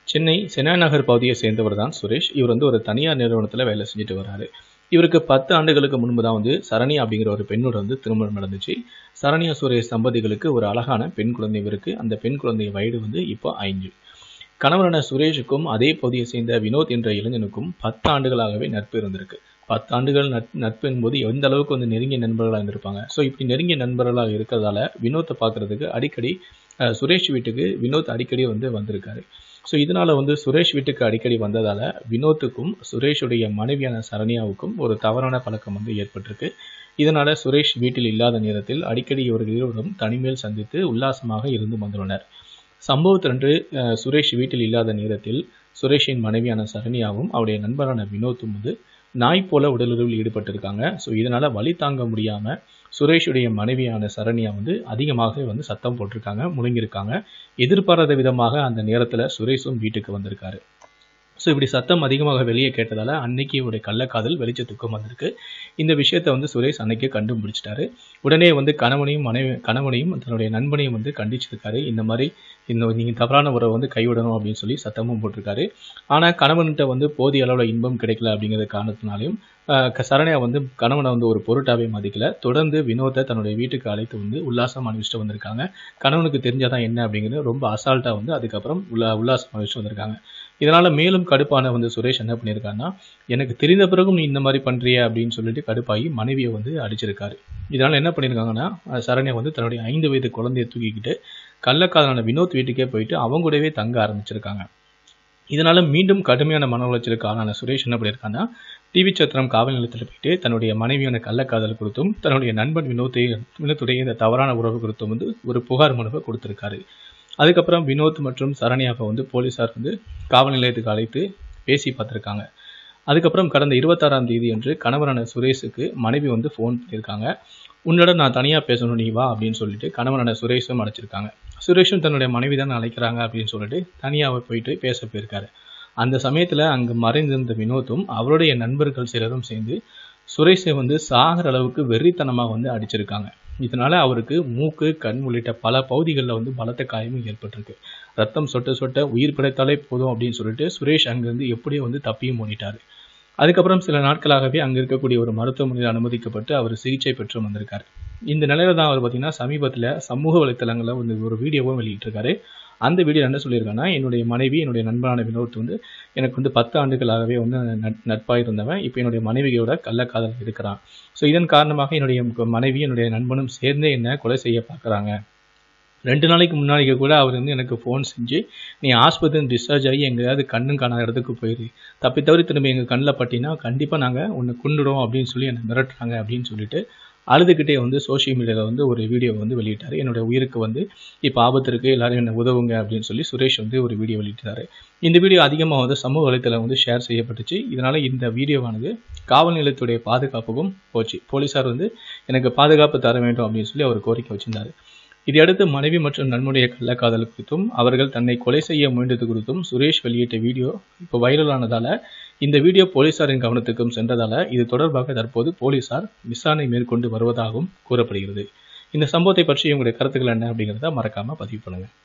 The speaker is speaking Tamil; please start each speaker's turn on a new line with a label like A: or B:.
A: சென்னை சென்னை நகர் பகுதியை சேர்ந்தவர் தான் சுரேஷ் இவர் வந்து ஒரு தனியார் நிறுவனத்தில் வேலை செஞ்சுட்டு வராரு இவருக்கு பத்து ஆண்டுகளுக்கு முன்பு தான் வந்து சரண்யா அப்படிங்கிற ஒரு பெண்ணோட வந்து திருமணம் நடந்துச்சு சரண்யா சுரேஷ் தம்பதிகளுக்கு ஒரு அழகான பெண் குழந்தை இருக்கு அந்த பெண் குழந்தை வயது வந்து இப்போ ஐந்து கணவரான சுரேஷுக்கும் அதே பகுதியை சேர்ந்த வினோத் என்ற இளைஞனுக்கும் பத்து ஆண்டுகளாகவே நட்பு இருந்திருக்கு பத்து ஆண்டுகள் நட் நட்பு என்பது எந்த அளவுக்கு வந்து நெருங்கிய நண்பர்களாக இருந்திருப்பாங்க ஸோ இப்படி நெருங்கிய நண்பர்களாக இருக்கிறதால வினோத்தை பார்க்கறதுக்கு அடிக்கடி அஹ், சுரேஷ் வீட்டுக்கு வினோத் அடிக்கடி வந்து வந்திருக்காரு ஸோ இதனால வந்து சுரேஷ் வீட்டுக்கு அடிக்கடி வந்ததால வினோத்துக்கும் சுரேஷுடைய மனைவியான சரண்யாவுக்கும் ஒரு தவறான பழக்கம் வந்து ஏற்பட்டிருக்கு இதனால சுரேஷ் வீட்டில் இல்லாத நேரத்தில் அடிக்கடி இவர்கள் இருவரும் தனிமையில் சந்தித்து உல்லாசமாக இருந்து வந்துள்ளனர் சம்பவத்தன்று அஹ், சுரேஷ் வீட்டில் இல்லாத நேரத்தில் சுரேஷின் மனைவியான சரண்யாவும் அவருடைய நண்பரான வினோத்தும் வந்து நாய் போல உடலுறவில் ஈடுபட்டிருக்காங்க ஸோ இதனால வலி தாங்க முடியாம சுரேஷுடைய மனைவியான சரண்யா வந்து அதிகமாக வந்து சத்தம் போட்டிருக்காங்க முழுங்கியிருக்காங்க எதிர்பாராத விதமாக அந்த நேரத்துல சுரேஷும் வீட்டுக்கு வந்திருக்காரு ஸோ இப்படி சத்தம் அதிகமாக வெளியே கேட்டதால அன்னைக்கு இவருடைய கள்ளக்காதல் வெளிச்சத்துக்கும் வந்திருக்கு இந்த விஷயத்தை வந்து சுரேஷ் அன்னைக்கே கண்டுபிடிச்சிட்டாரு உடனே வந்து கணவனையும் மனைவி கணவனையும் தன்னுடைய நண்பனையும் வந்து கண்டிச்சிருக்காரு இந்த மாதிரி இந்த நீங்கள் தவறான உறவை வந்து கைவிடணும் அப்படின்னு சொல்லி சத்தமும் போட்டிருக்காரு ஆனால் கணவன்கிட்ட வந்து போதிய அளவில் இன்பம் கிடைக்கல அப்படிங்கிற காரணத்தினாலையும் ஆஹ் க- சரண்யா வந்து கணவனை வந்து ஒரு பொருட்டாவே மதிக்கல தொடர்ந்து வினோத்தை தன்னுடைய வீட்டுக்கு அழைத்து வந்து உல்லாசம் அனுப்பிச்சிட்டு வந்திருக்காங்க கணவனுக்கு தெரிஞ்சாதான் என்ன அப்படிங்கிறது ரொம்ப அசால்ட்டாக வந்து அதுக்கப்புறம் உல்லா உல்லாசம் அனுப்பிச்சிட்டு வந்திருக்காங்க இதனால மேலும் கடுப்பான வந்து சுரேஷ் என்ன பண்ணியிருக்காருன்னா எனக்கு தெரிந்த பிறகும் நீ இந்த மாதிரி பண்றிய அப்படின்னு சொல்லிட்டு கடுப்பாகி மனைவியை வந்து அடிச்சிருக்காரு இதனால என்ன பண்ணியிருக்காங்கன்னா அஹ் சரண்யா வந்து தன்னுடைய ஐந்து வயது குழந்தையை தூக்கிக்கிட்டு கள்ளக்காதலான வினோத் வீட்டுக்கே போயிட்டு அவங்க கூடவே தங்க ஆரம்பிச்சிருக்காங்க இதனால மீண்டும் கடுமையான மன உளைச்சலுக்கு ஆளான சுரேஷ் என்ன பண்ணியிருக்காங்கன்னா டிவி சத்திரம் காவல் நிலையத்தில் போயிட்டு தன்னுடைய மனைவியான கள்ளக்காதல் குறித்தும் தன்னுடைய நண்பன் வினோத்தை வினோத்துடைய இந்த தவறான உறவு குறித்தும் வந்து ஒரு புகார் மனுவை கொடுத்திருக்காரு அதுக்கப்புறம் வினோத் மற்றும் சரண்யாவை வந்து போலீசார் வந்து காவல் நிலையத்துக்கு அழைத்து பேசி பார்த்துருக்காங்க அதுக்கப்புறம் கடந்த இருபத்தாறாம் தேதி அன்று கணவரான சுரேஷுக்கு மனைவி வந்து ஃபோன் பண்ணியிருக்காங்க உன்னோட நான் தனியாக பேசணும் நீ வா அப்படின்னு சொல்லிட்டு கணவரான சுரேஷும் அழைச்சிருக்காங்க சுரேஷும் தன்னுடைய மனைவி தான் அழைக்கிறாங்க அப்படின்னு சொல்லிட்டு தனியாக போயிட்டு பேச போயிருக்காரு அந்த சமயத்தில் அங்கே மறைந்திருந்த வினோத்தும் அவருடைய நண்பர்கள் சிலரும் சேர்ந்து சுரேஷை வந்து சாகிற அளவுக்கு வெறித்தனமாக வந்து அடிச்சிருக்காங்க இதனால அவருக்கு மூக்கு கண் உள்ளிட்ட பல பகுதிகளில் வந்து பலத்த காயமும் ஏற்பட்டிருக்கு ரத்தம் சொட்ட சொட்ட உயிர் பிழைத்தாலே போதும் அப்படின்னு சொல்லிட்டு சுரேஷ் அங்கிருந்து எப்படியோ வந்து தப்பியும் ஓடிட்டாரு அதுக்கப்புறம் சில நாட்களாகவே அங்கே இருக்கக்கூடிய ஒரு மருத்துவமனையில் அனுமதிக்கப்பட்டு அவர் சிகிச்சை பெற்று வந்திருக்காரு இந்த நிலையில தான் அவர் பார்த்தீங்கன்னா சமீபத்தில் சமூக வலைத்தளங்களில் வந்து ஒரு வீடியோவும் வெளியிட்டிருக்காரு அந்த வீடியோ என்ன சொல்லியிருக்காங்கன்னா என்னுடைய மனைவி என்னுடைய நண்பரான வினோத் வந்து எனக்கு வந்து பத்து ஆண்டுகளாகவே வந்து நட் நட்பாக இருந்தவன் இப்போ என்னுடைய மனைவியோட கள்ளக்காதல் இருக்கிறான் ஸோ இதன் காரணமாக என்னுடைய மனைவி என்னுடைய நண்பனும் சேர்ந்தே என்ன கொலை செய்ய பார்க்குறாங்க ரெண்டு நாளைக்கு முன்னாடிக்கு கூட அவர் வந்து எனக்கு ஃபோன் செஞ்சு நீ ஆஸ்பத்திரி டிஸ்சார்ஜ் ஆகி எங்கேயாவது கண்ணும் காணாத இடத்துக்கு போயிரு தப்பி தவறி திரும்ப எங்கள் கண்ணில் பட்டினா கண்டிப்பாக நாங்கள் உன்னை கொண்டுடும் அப்படின்னு சொல்லி என்னை மிரட்டுறாங்க அப்படின்னு சொல்லிட்டு அழுதுகிட்டே வந்து சோஷியல் மீடியாவில் வந்து ஒரு வீடியோ வந்து வெளியிட்டார் என்னுடைய உயிருக்கு வந்து இப்போ ஆபத்து இருக்குது எல்லாரும் என்னை உதவுங்க அப்படின்னு சொல்லி சுரேஷ் வந்து ஒரு வீடியோ வெளியிட்டாரு இந்த வீடியோ அதிகமாக வந்து சமூக வலைத்தளம் வந்து ஷேர் செய்யப்பட்டுச்சு இதனால இந்த வீடியோவானது காவல் நிலையத்துடைய பாதுகாப்புக்கும் போச்சு போலீசார் வந்து எனக்கு பாதுகாப்பு தர வேண்டும் அப்படின்னு சொல்லி அவர் கோரிக்கை வச்சிருந்தாரு இதையடுத்து மனைவி மற்றும் நன்முடைய கள்ளக்காதல் குறித்தும் அவர்கள் தன்னை கொலை செய்ய முயன்றது குறித்தும் சுரேஷ் வெளியிட்ட வீடியோ இப்போ வைரலானதால இந்த வீடியோ போலீசாரின் கவனத்துக்கும் சென்றதால இது தொடர்பாக தற்போது போலீசார் விசாரணை மேற்கொண்டு வருவதாகவும் கூறப்படுகிறது இந்த சம்பவத்தை பற்றி உங்களுடைய கருத்துக்கள் என்ன அப்படிங்கிறத மறக்காம பதிவு பண்ணுங்க